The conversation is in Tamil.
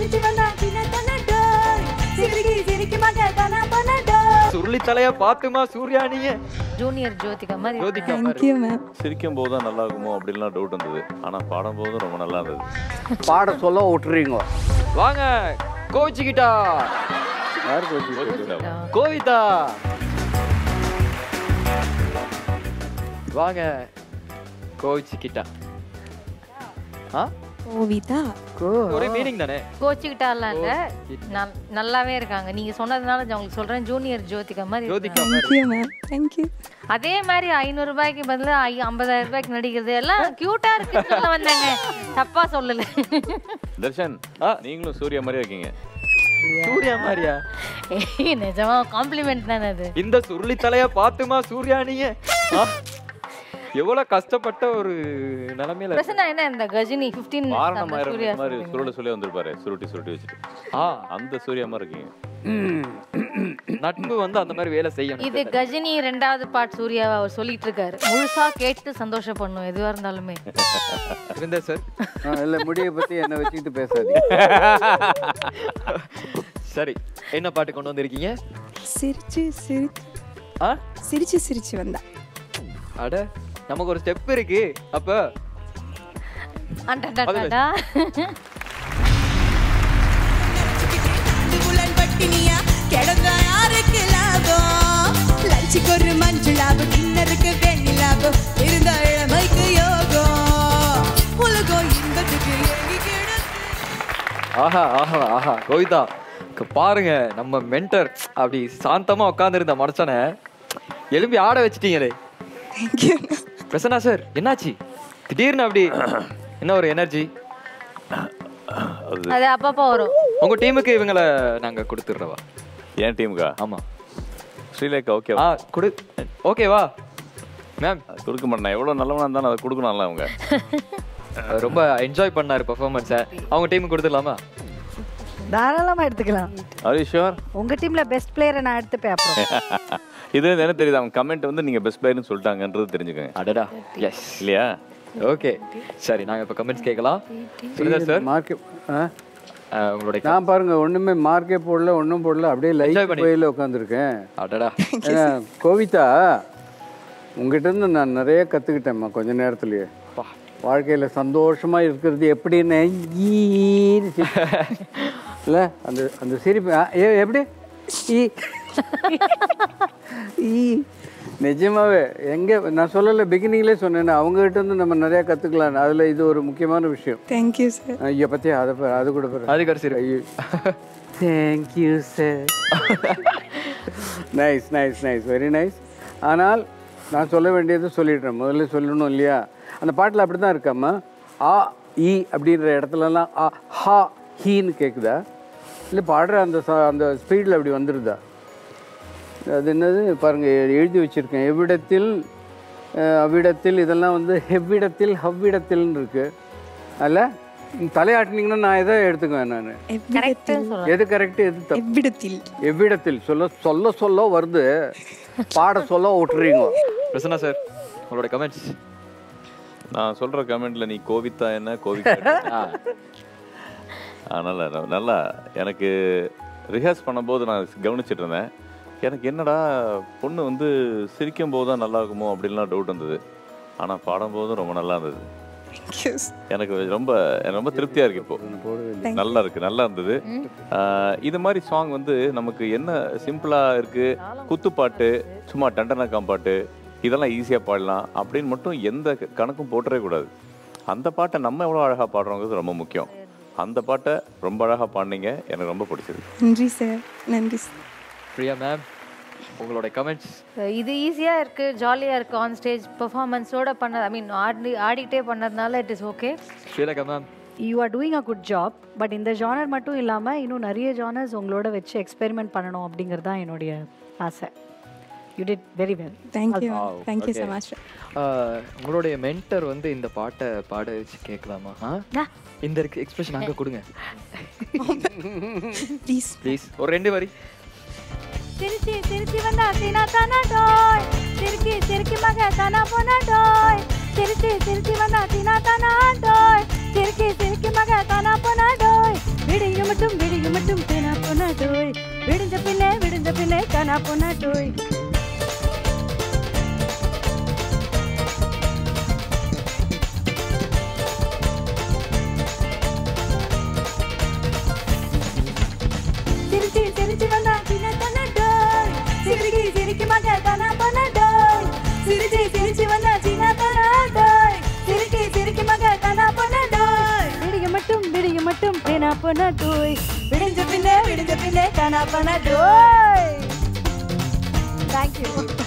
சிரிச்சு வந்தா சின்ன தன்னடோய் சிரிக்கி சிரிக்கி மக தன பண்ணடோய் சுருளி தலைய பாத்துமா சூர்யா நீங்க ஜூனியர் ஜோதிகா மாதிரி ஜோதிகா மாதிரி. தேங்க்யூ மேம் சிரிக்கும் போது தான் நல்லா இருக்குமோ அப்படின்லாம் டவுட் இருந்தது ஆனா பாடும் போதும் ரொம்ப நல்லா இருந்தது பாட சொல்ல விட்டுறீங்க வாங்க கோவிச்சுக்கிட்டா யார் கோச்சு கோவிதா வாங்க கோவிச்சுக்கிட்டா ஆ கோவிதா ஒரே மீனிங் தானே கோச்சுக்கிட்டாலாம் இல்ல நல்- நல்லாவே இருக்காங்க நீங்க சொன்னதுனால நான் உங்களுக்கு சொல்றேன் ஜூனியர் ஜோதிகா மாதிரி ஜோதிகா இருக்காங்க. மாதிரி தேங்க்யூ மேம் தேங்க்யூ அதே மாதிரி ஐநூறு ரூபாய்க்கு பதிலா ஐ- ஐம்பதாயிரம் ரூபாய்க்கு நடிக்கிறது எல்லாம் கியூட்டா இருக்குன்னு சொல்ல வந்தாங்க தப்பா சொல்லல தர்ஷன் ஆ. நீங்களும் சூர்யா மாதிரியே இருக்கீங்க சூர்யா மாதிரியா ஏய், நிஜமா காம்ப்ளிமெண்ட் தானே அது இந்த சுருளி தலைய பாத்துமா சூர்யா நீங்க ஆ? எவ்வளவு கஷ்டப்பட்ட ஒரு நிலைமையில இருக்கு. பிரசன்னா என்ன இந்த கஜினி 15 வாரணம் ஆயிரம் சூர்யா மாதிரி சொல்றீங்க. சுருள சொல்லி வந்திருப்பாரு சுருட்டி சுருட்டி வச்சுட்டு ஆ அந்த சூர்யா மாதிரி இருக்கீங்க நட்பு வந்து அந்த மாதிரி வேலை செய்யணும் இது கஜினி ரெண்டாவது பாட் சூர்யா அவர் சொல்லிட்டு இருக்காரு முழுசா கேட்டு சந்தோஷப்படணும் எதுவா இருந்தாலுமே இருந்தே சார் இல்லை முடியை பற்றி என்னை வச்சுக்கிட்டு பேசாதீங்க சரி என்ன பாட்டு கொண்டு வந்திருக்கீங்க சிரிச்சு சிரிச்சு ஆ சிரிச்சு சிரிச்சு வந்தா அட நமக்கு ஒரு ஸ்டெப் இருக்கு அப்ப அண்டா புலன் பட்டினியா கிடந்தா யாருக்கு லாபம் லஞ்சுக்கு ஒரு மஞ்சு லாபம் டின்னருக்கு வெண்ணி லாபம் இருந்த இளமைக்கு யோகம் உலகம் இன்பத்துக்கு ஏங்கி கிடக்கு ஆஹா ஆஹா ஆஹா கோவிதா இங்க பாருங்க நம்ம மென்டர் அப்படி சாந்தமா உட்காந்துருந்த மனுஷனை எலும்பி ஆட வச்சிட்டீங்களே தேங்க்யூ பிரசன்னா சார் என்னாச்சு திடீர்னு அப்படி என்ன ஒரு எனர்ஜி அது அப்பப்போ வரும் உங்க டீமுக்கு இவங்கள நாங்க கொடுத்துடுறவா என் டீமுக்கா ஆமா ஸ்ரீலேகா ஓகே ஆ கொடு ஓகேவா மேம் கொடுக்க மாட்டேன் எவ்வளவு நல்லவனா இருந்தாலும் அதை கொடுக்கணும்ல அவங்க ரொம்ப என்ஜாய் பண்ணாரு பெர்ஃபார்மன்ஸை அவங்க டீமுக்கு கொடுத்துடலாமா தாராளமா எடுத்துக்கலாம் ஆர் ஷுவர் உங்க டீம்ல பெஸ்ட் பிளேயரை நான் எடுத்துப்பேன் அப்புறம் இது என்ன தெரியுது அவங்க கமெண்ட் வந்து நீங்க பெஸ்ட் பிளேயர்னு சொல்லிட்டாங்கன்றது தெரிஞ்சுக்கோங்க அடடா எஸ் இல்லையா ஓகே சரி நாங்க இப்போ கமெண்ட்ஸ் கேட்கலாம் சுனிதா சார் மார்க்கே ஆ உங்களுடைய நான் பாருங்க ஒண்ணுமே மார்க்கே போடல ஒண்ணும் போடல அப்படியே Enjoy லைட் பண்ணி- போயில உட்காந்துருக்கேன் அடடா கோவிதா உங்ககிட்ட இருந்து நான் நிறைய கத்துக்கிட்டேம்மா கொஞ்ச நேரத்திலேயே வாழ்க்கையில சந்தோஷமா இருக்கிறது எப்படின்னு ஈன்னு சிரி- இல்ல அந்த அந்த சிரிப்பு ஆ, ஏ எப்படி ஈ ஈ நிஜமாவே எங்க நான் சொல்லல பிகினிங்லேயே சொன்னேன் அவங்க கிட்ட இருந்து நம்ம நிறைய கத்துக்கலாம் அதுல இது ஒரு முக்கியமான விஷயம் தேங்க்யூ சார் ஐயா பத்தியா அதை பாரு, அது கூட பாரு. அது கடைசி ஐயோ thank you sir nice nice nice very nice ஆனால் நான் சொல்ல வேண்டியது சொல்லிடுறேன் முதல்ல சொல்லணும் இல்லையா அந்த பாட்டில் அப்படி தான் இருக்காம்மா ஆ ஈ அப்படின்ற இடத்துலலாம் ஆ ஹா ஹீன்னு கேட்குதா இல்லை பாடுற அந்த ச- அந்த ஸ்பீடில் அப்படி வந்துடுதா அது என்னது பாருங்க எழுதி வச்சிருக்கேன் எவ்விடத்தில் அஹ், அவ்விடத்தில் இதெல்லாம் வந்து எவ்விடத்தில் ஹவ்விடத்தில்னு இருக்கு அதில் தலையாட்டினீங்கன்னா நான் எதை எடுத்துக்குவேன் நான் எவ்விடத்தில் எது கரெக்ட் எது தப்பு எவ்விடத்தில் எவ்விடத்தில் சொல்ல சொல்ல சொல்ல வருது பாட சொல்ல விட்டுறீங்க பிரசன்னா சார் உங்களோட கமெண்ட்ஸ் நான் சொல்ற கமெண்ட்ல நீ கோவித்தா என்ன கோவித்தா என்ன? அதனால ந- நல்லா எனக்கு ரிஹர்ஸ் பண்ணும்போது நான் கவனிச்சிட்டு இருந்தேன் எனக்கு என்னடா பொண்ணு வந்து சிரிக்கும் போது தான் நல்லா இருக்குமோ அப்படின்லாம் டவுட் இருந்தது ஆனால் பாடும்போதும் ரொம்ப நல்லா இருந்தது தேங்க்யூ எனக்கு ரொம்ப எனக்கு ரொம்ப திருப்தியா இருக்கு இப்போ நல்லா இருக்கு நல்லா இருந்தது ஆஹ் இது மாதிரி சாங் வந்து நமக்கு என்ன சிம்பிளா இருக்கு குத்துப்பாட்டு சும்மா டண்டனக்காம் பாட்டு இதெல்லாம் ஈஸியா பாடலாம் அப்படின்னு மட்டும் எந்த க- கணக்கும் போட்டுறவே கூடாது அந்த பாட்டை நம்ம எவ்வளோ அழகா பாடுறோங்கிறது ரொம்ப முக்கியம் அந்த பாட்டை ரொம்ப அழகா பாடினீங்க எனக்கு ரொம்ப பிடிச்சிருக்கு நன்றி சார் நன்றி சார் பிரியா மேம் உங்களோட கமெண்ட்ஸ் இது ஈஸியா இருக்கு ஜாலியா இருக்கு ஆன் ஸ்டேஜ் பெர்ஃபார்மன்ஸோட பண்ண ஐ மீன் ஆடி ஆடிட்டே பண்ணதுனால it is okay Srilaka ma'am you are doing a good job but இந்த ஜானர் மட்டும் இல்லாமல் இன்னும் நிறைய ஜானர்ஸ் உங்களோட வச்சு எக்ஸ்பெரிமெண்ட் பண்ணணும் அப்படிங்கிறது தான் என்னுடைய ஆசை you did very well thank you thank you so much உங்களுடைய மென்டர் வந்து இந்த பாட்டை பாட வச்சு கேட்கலாமா ஆ? இந்த எக்ஸ்பிரஷன் அங்கே கொடுங்க ப்ளீஸ் ப்ளீஸ் ஒரு ரெண்டு வரி சிரிச்சி சிரிச்சி வந்தா சீனா தானா டோய் சிரிக்கி சிரிக்கி மக தானா போனா டோய் சிரிச்சி சிரிச்சி வந்தா சீனா தானா டோய் சிரிக்கி சிரிக்கி மக தானா போனா டோய் விடியும் மட்டும் விடிய மட்டும் தேனா போனா டோய் விடிஞ்ச பின்னே விடிஞ்ச பின்னே காணா போனா டோய் சிரிச்சி சிரிச்சி வந்தா சின்ன தன டோய் சிரிக்கி சிரிக்கி மக தன போன டோய் சிரிச்சி சிரிச்சி வந்தா சின்ன தன டோய் சிரிக்கி சிரிக்கி மக தன போன டோய் விடிய மட்டும் விடிய மட்டும் தேனா போன டோய் விடிஞ்ச பின்னே விடிஞ்ச பின்னே காணா போன டோய் தேங்க்யூ